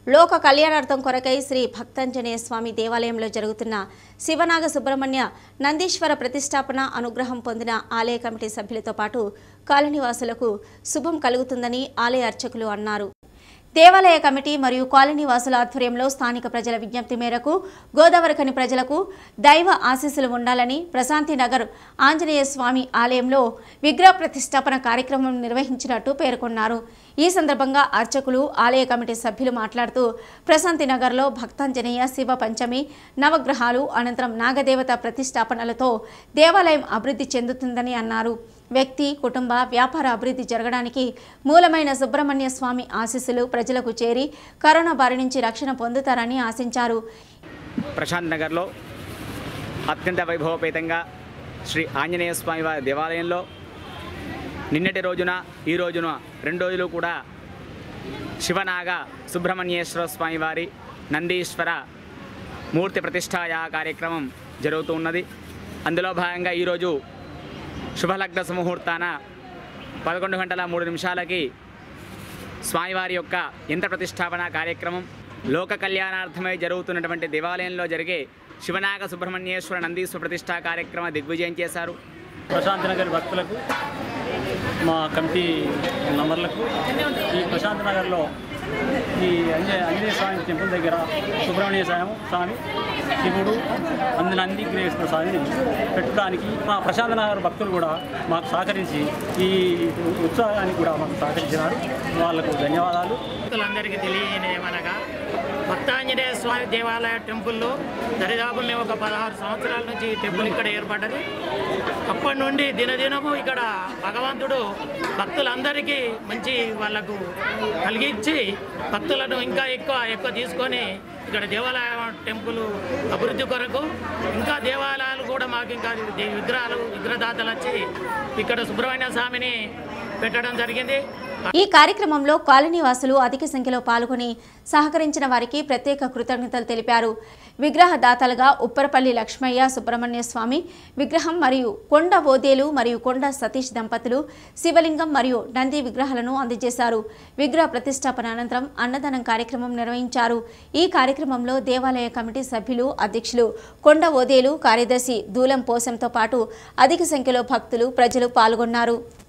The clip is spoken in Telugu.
లోక కళ్యాణార్థం కొరకై శ్రీ భక్తాంజనేయ స్వామి దేవాలయంలో జరుగుతున్న శివనాగ సుబ్రహ్మణ్య నందీశ్వర ప్రతిష్టాపన అనుగ్రహం పొందిన ఆలయ కమిటీ సభ్యులతో పాటు కాలనీవాసులకు శుభం కలుగుతుందని ఆలయ అర్చకులు అన్నారు దేవాలయ కమిటీ మరియు కాలనీ వాసుల ఆధ్వర్యంలో స్థానిక ప్రజల విజ్ఞప్తి మేరకు గోదావరికని ప్రజలకు దైవ ఆశీస్సులు ఉండాలని ప్రశాంతి నగర్ ఆంజనేయ స్వామి ఆలయంలో విగ్రహ ప్రతిష్టాపన కార్యక్రమం నిర్వహించినట్టు పేర్కొన్నారు ఈ సందర్భంగా అర్చకులు ఆలయ కమిటీ సభ్యులు మాట్లాడుతూ ప్రశాంతి నగర్లో భక్తాంజనేయ శివ పంచమి నవగ్రహాలు అనంతరం నాగదేవత ప్రతిష్టాపనలతో దేవాలయం అభివృద్ధి చెందుతుందని అన్నారు వ్యక్తి కుటుంబ వ్యాపార అభివృద్ధి జరగడానికి మూలమైన సుబ్రహ్మణ్య స్వామి ఆశీస్సులు ప్రజలకు చేరి కరోనా బారి నుంచి రక్షణ పొందుతారని ఆశించారు ప్రశాంత్ నగర్లో అత్యంత వైభవపేతంగా శ్రీ ఆంజనేయ స్వామి వారి దేవాలయంలో నిన్నటి రోజున ఈ రోజున రెండు రోజులు కూడా శివనాగ సుబ్రహ్మణ్యేశ్వర స్వామి వారి నందీశ్వర మూర్తి ప్రతిష్టాయా కార్యక్రమం జరుగుతూ ఉన్నది అందులో భాగంగా ఈరోజు శుభలగ్న సుముహూర్తాన పదకొండు గంటల మూడు నిమిషాలకి స్వామివారి యొక్క యంత్ర ప్రతిష్టాపన కార్యక్రమం లోక కళ్యాణార్థమై జరుగుతున్నటువంటి దేవాలయంలో జరిగే శివనాగ సుబ్రహ్మణ్యేశ్వర నందీశ్వర ప్రతిష్టా కార్యక్రమ దిగ్విజయం చేశారు ప్రశాంత్ నగర్ భక్తులకు మా కమిటీ నంబర్లకు ఈ ప్రశాంత్ నగర్లో ఈ అంజే ఆంజనేయ స్వామి టెంపుల్ దగ్గర సుబ్రహ్మణ్య స్వామి స్వామి శివుడు అందు నంది గ్రేశ్వర స్వామిని పెట్టడానికి మా ప్రశాంత్ నగర్ భక్తులు కూడా మాకు సహకరించి ఈ ఉత్సాహానికి కూడా మాకు సహకరించినారు వాళ్ళకు ధన్యవాదాలు భక్తులందరికీ తెలియజేయమనగా భక్తాంజనేయ స్వామి దేవాలయ టెంపుల్లో దరిదాపు మేము ఒక పదహారు సంవత్సరాల నుంచి ఈ టెంపుల్ ఇక్కడ ఏర్పడ్డది అప్పటి నుండి దినదినము ఇక్కడ భగవంతుడు భక్తులందరికీ మంచి వాళ్ళకు కలిగించి భక్తులను ఇంకా ఎక్కువ ఎక్కువ తీసుకొని ఇక్కడ దేవాలయ టెంపుల్ అభివృద్ధి కొరకు ఇంకా దేవాలయాలు కూడా మాకు ఇంకా దే- విగ్రహాలు విగ్రహదాతలు వచ్చి ఇక్కడ సుబ్రహ్మణ్య స్వామిని పెట్టడం జరిగింది ఈ కార్యక్రమంలో కాలనీ వాసులు అధిక సంఖ్యలో పాల్గొని సహకరించిన వారికి ప్రత్యేక కృతజ్ఞతలు తెలిపారు విగ్రహ దాతలుగా ఉప్పరపల్లి లక్ష్మయ్య సుబ్రహ్మణ్య స్వామి విగ్రహం మరియు కొండ ఓదేలు మరియు కొండ సతీష్ దంపతులు శివలింగం మరియు నంది విగ్రహాలను అందజేశారు విగ్రహ ప్రతిష్టాపన అనంతరం అన్నదానం కార్యక్రమం నిర్వహించారు ఈ కార్యక్రమంలో దేవాలయ కమిటీ సభ్యులు అధ్యక్షులు కొండ ఓదేలు కార్యదర్శి దూలం పోసంతో పాటు అధిక సంఖ్యలో భక్తులు ప్రజలు పాల్గొన్నారు